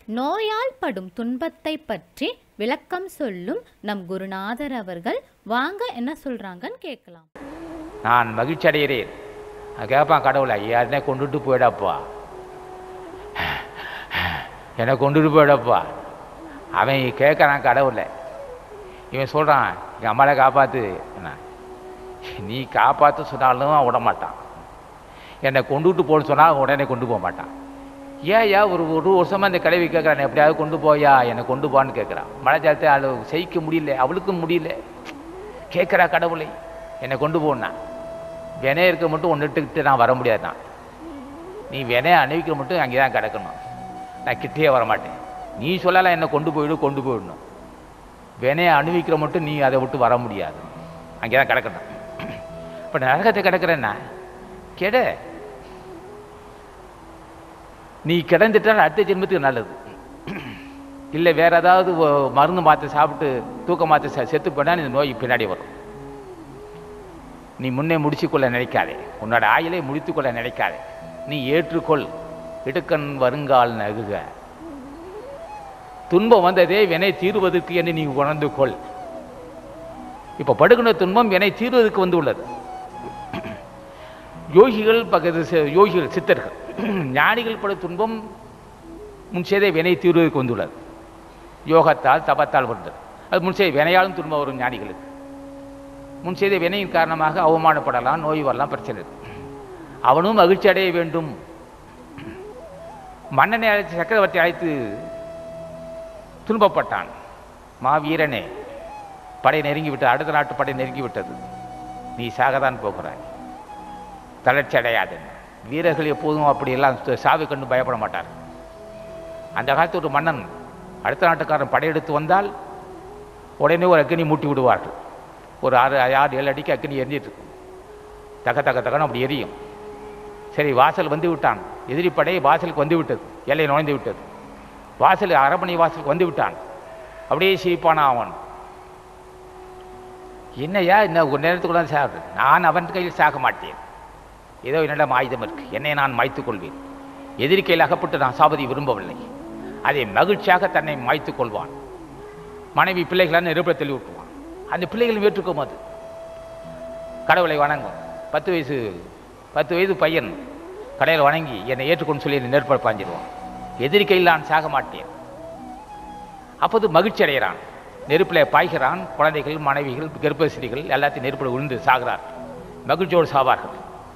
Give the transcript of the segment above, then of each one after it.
நோயால் படும் துன்பத்தை பற்றி விளக்கம் சொல்லும் நம் குருநாதர் அவர்கள் வாங்க என்ன சொல்றாங்கன்னு கேட்கலாம் நான் மகிழ்ச்சி அடைகிறேன் நான் கேட்பான் கடவுளை யாருனே கொண்டுட்டு போயிடப்பா என்னை கொண்டுட்டு போயிடப்பா அவன் கேட்குறான் கடவுளை இவன் சொல்கிறான் எங்கள் அம்மாவை காப்பாற்று என்ன நீ காப்பாற்ற சொன்னாலும் அவன் விட மாட்டான் என்னை கொண்டுட்டு போன்னு சொன்னால் உடனே கொண்டு போக மாட்டான் ஏன் ஏன் ஒரு ஒரு வருஷமாக இந்த கிளவி கேட்குறான் எப்படியாவது கொண்டு போயா என்னை கொண்டு போன்னு கேட்குறான் மழை ஜலத்தை அவளை செய்யிக்க முடியல அவளுக்கும் முடியல கேட்குறா கடவுளை என்னை கொண்டு போனா வினைய இருக்க மட்டும் ஒன்றுட்டுக்கிட்டு நான் வர முடியாது நான் நீ வினைய அணிவிக்கிற மட்டும் அங்கே தான் கிடக்கணும் நான் கிட்டேயே வர மாட்டேன் நீ சொல்லலாம் என்னை கொண்டு போயிடு கொண்டு போயிடணும் வினைய அணிவிக்கிற மட்டும் நீ அதை விட்டு வர முடியாது அங்கே தான் கிடக்கணும் இப்போ நரகத்தை கிடக்கிறேன்னா கெட நீ கிடந்துட்டால் அடுத்த ஜென்மத்துக்கு நல்லது இல்லை வேற ஏதாவது ஒ- மருந்து மாத்திரை சாப்பிட்டு தூக்க மாத்திரை ச- செத்து போனால் இந்த நோய் பின்னாடி வரும் நீ முன்னே முடிச்சுக்கொள்ள நினைக்காதே உன்னோட ஆயிலை முடித்துக்கொள்ள நினைக்காதே நீ ஏற்றுக்கொள் இடுக்கண் வருங்கால் நகுக துன்பம் வந்ததே வினை தீருவதற்கு என்று நீ உணர்ந்து கொள் இப்போ படுகின்ற துன்பம் வினை தீர்வதற்கு வந்து உள்ளது யோகிகள் பக்கத்து சி- யோகிகள் சித்தர்கள் ஞானிகள் படும் துன்பம் முன்செய்தே வினை தீர்வதற்கு வந்துள்ளது யோகத்தால் தபத்தால் வந்தது அது முன்செய்த வினையாலும் துன்பம் வரும் ஞானிகளுக்கு முன் செய்த வினையின் காரணமாக அவமானப்படலாம் நோய் வரலாம் பிரச்சனை இருக்கு அவனும் மகிழ்ச்சி அடைய வேண்டும் மன்னனை அழைத்து சக்கரவர்த்தி அழைத்து துன்பப்பட்டான் மாவீரனே படை நெருங்கி விட்டது அடுத்த நாட்டு படை நெருங்கி விட்டது நீ சாகத்தான் போகிறாய் தளர்ச்சி அடையாது வீரர்கள் எப்போதும் அப்படியெல்லாம் சு- சாவை கண்டு பயப்பட மாட்டார் அந்த காலத்து ஒரு மன்னன் அடுத்த நாட்டுக்காரன் படையெடுத்து வந்தால் உடனே ஒரு அக்கினி மூட்டி விடுவார்கள் ஒரு ஆறு ஆறு ஏழு அடிக்கு அக்கினி எரிஞ்சிட்டு இருக்கும் தக தக தகன்னு அப்படி எரியும் சரி வாசல் வந்து விட்டான் எதிரி படை வாசலுக்கு வந்து விட்டது எல்லை நுழைந்து விட்டது வாசல் அரண்மனை வாசலுக்கு வந்து விட்டான் அப்படியே சிரிப்பானா அவன் என்னையா இன்னும் ஒரு நேரத்துக்குள்ள சாகு நான் அவன் கையில் சாக மாட்டேன் ஏதோ என்னிடம் ஆயுதம் இருக்கு என்னை நான் மாய்த்துக் கொள்வேன் எதிரி கையில் அகப்பட்டு நான் சாவதை விரும்பவில்லை அதை மகிழ்ச்சியாக தன்னை மாய்த்துக் கொள்வான் மனைவி பிள்ளைகளான நெருப்பில் தெளி விட்டுவான் அந்த பிள்ளைகளும் ஏற்றுக்கும் அது கடவுளை வணங்கும் பத்து வயசு பத்து வயது பையன் கடையில் வணங்கி என்னை ஏற்றுக்கொண்டு சொல்லி என்னை நெருப்பை பாஞ்சிடுவான் எதிரி கையில் நான் சாக மாட்டேன் அப்போது மகிழ்ச்சி அடைகிறான் நெருப்பில் பாய்கிறான் குழந்தைகள் மனைவிகள் கர்ப்பசிரிகள் எல்லாத்தையும் நெருப்பில் விழுந்து சாகிறார் மகிழ்ச்சியோடு சாவார்கள்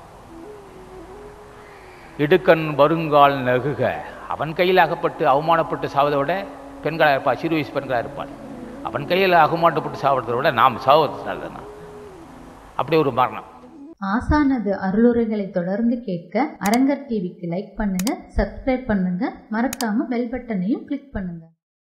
இடுக்கண் வருங்கால் நகுக அவன் கையில் அகப்பட்டு அவமானப்பட்டு சாவதை விட பெண்களாக இருப்பாள் சிறு வயசு பெண்களாக இருப்பாள் அவன் கையில் அவமானப்பட்டு சாவதை விட நாம் சாவது நல்லதுண்ணா அப்படி ஒரு மரணம் ஆசானது அருளுரைகளை தொடர்ந்து கேட்க அரங்கர் டிவிக்கு லைக் பண்ணுங்க சப்ஸ்கிரைப் பண்ணுங்க மறக்காம பெல் பட்டனையும் கிளிக் பண்ணுங்க